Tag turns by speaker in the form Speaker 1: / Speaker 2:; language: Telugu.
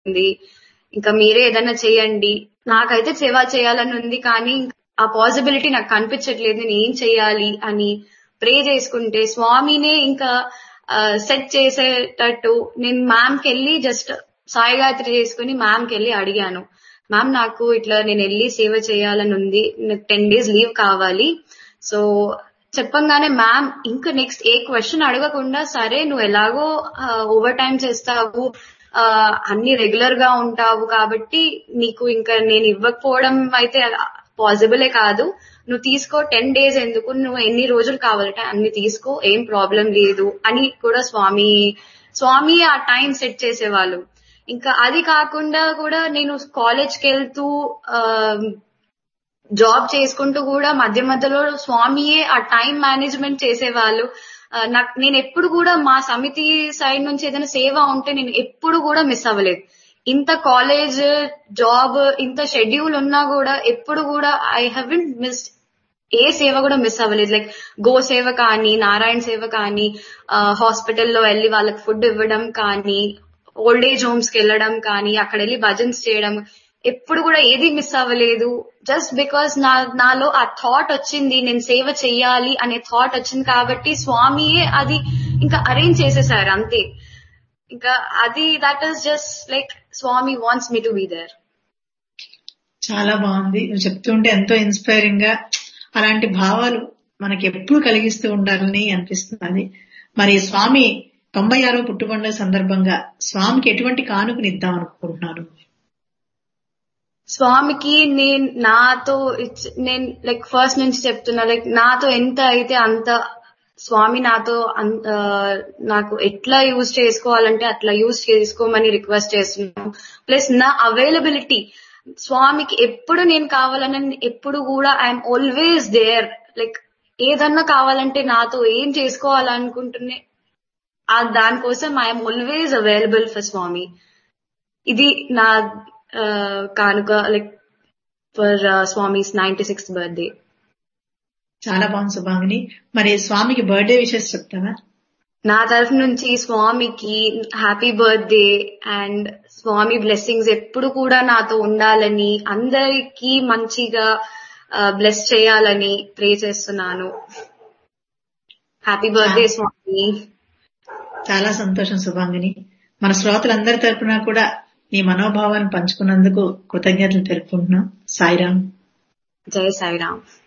Speaker 1: ఉంది ఇంకా మీరే ఏదైనా చేయండి నాకైతే సేవ చేయాలని ఉంది కానీ ఆ పాసిబిలిటీ నాకు కనిపించట్లేదు నేను ఏం చెయ్యాలి అని ప్రే చేసుకుంటే స్వామినే ఇంకా సెట్ చేసేటట్టు నేను మ్యామ్ కి వెళ్ళి జస్ట్ సాయి గాయత్రి చేసుకుని మ్యామ్ కి వెళ్ళి అడిగాను మ్యామ్ నాకు ఇట్లా నేను వెళ్ళి సేవ చేయాలని ఉంది నాకు టెన్ డేస్ లీవ్ కావాలి సో చెప్పంగానే మ్యామ్ ఇంకా నెక్స్ట్ ఏ క్వశ్చన్ అడగకుండా సరే నువ్వు ఎలాగో ఓవర్ టైం చేస్తావు అన్ని రెగ్యులర్ గా ఉంటావు కాబట్టి నీకు ఇంకా నేను ఇవ్వకపోవడం అయితే పాసిబులే కాదు నువ్వు తీసుకో టెన్ డేస్ ఎందుకు నువ్వు ఎన్ని రోజులు కావాలంటే అన్ని తీసుకో ఏం ప్రాబ్లం లేదు అని కూడా స్వామి స్వామి ఆ టైం సెట్ చేసేవాళ్ళు ఇంకా అది కాకుండా కూడా నేను కాలేజ్కి వెళ్తూ జాబ్ చేసుకుంటూ కూడా మధ్య మధ్యలో స్వామియే ఆ టైం మేనేజ్మెంట్ చేసేవాళ్ళు నాకు నేను ఎప్పుడు కూడా మా సమితి సైడ్ నుంచి ఏదైనా సేవ ఉంటే నేను ఎప్పుడు కూడా మిస్ అవ్వలేదు ఇంత కాలేజ్ జాబ్ ఇంత షెడ్యూల్ ఉన్నా కూడా ఎప్పుడు కూడా ఐ హెవెంట్ మిస్డ్ ఏ సేవ కూడా మిస్ అవ్వలేదు లైక్ గో సేవ కానీ నారాయణ సేవ కానీ హాస్పిటల్లో వెళ్ళి వాళ్ళకి ఫుడ్ ఇవ్వడం కానీ ఓల్డ్ ఏజ్ హోమ్స్ కి వెళ్ళడం కానీ అక్కడ వెళ్ళి భజన్స్ చేయడం ఎప్పుడు కూడా ఏది మిస్ అవ్వలేదు జస్ట్ బికాస్ నా నాలో ఆ థాట్ వచ్చింది నేను సేవ చెయ్యాలి అనే థాట్ వచ్చింది కాబట్టి స్వామియే అది ఇంకా అరేంజ్ చేసేసారు అంతే ఇంకా అది that is just like Swami wants me to be there
Speaker 2: చాలా బాగుంది నువ్వు చెప్తుంటే ఎంతో ఇన్స్పైరింగ్ గా అలాంటి భావాలు మనకి ఎప్పుడు కలిగిస్తూ ఉండాలని అనిపిస్తుంది మరి స్వామి తొంభై ఆరో పుట్టుబండుగ సందర్భంగా స్వామికి ఎటువంటి కానుకనిద్దాం అనుకుంటున్నాను
Speaker 1: స్వామికి నేను నాతో నేను లైక్ ఫస్ట్ నుంచి చెప్తున్నా లైక్ నాతో ఎంత అయితే అంత స్వామి నాతో నాకు ఎట్లా యూజ్ చేసుకోవాలంటే అట్లా యూజ్ చేసుకోమని రిక్వెస్ట్ చేస్తున్నాను ప్లస్ నా అవైలబిలిటీ స్వామికి ఎప్పుడు నేను కావాలని ఎప్పుడు కూడా ఐఎమ్ ఆల్వేస్ దేర్ లైక్ ఏదన్నా కావాలంటే నాతో ఏం చేసుకోవాలనుకుంటున్నే దానికోసం I'm always available for Swami ఇది నా కానుక like for Swami's ninety sixth birthday
Speaker 2: చాలా బాగుంది సుభాంగిని మరి స్వామికి బర్త్డే విషెస్ చెప్తావా
Speaker 1: నా తరఫు నుంచి స్వామికి happy birthday and Swami blessings ఎప్పుడు కూడా నాతో ఉండాలని అందరికీ మంచిగా బ్లెస్ చేయాలని ప్రే చేస్తున్నాను హ్యాపీ బర్త్డే స్వామి
Speaker 2: చాలా సంతోషం సుభాంగిని మన శ్రోతలందరి తరపున కూడా నీ మనోభావాన్ని పంచుకున్నందుకు కృతజ్ఞతలు తెలుపుకుంటున్నాం సాయిరామ్
Speaker 1: జై సాయిరామ్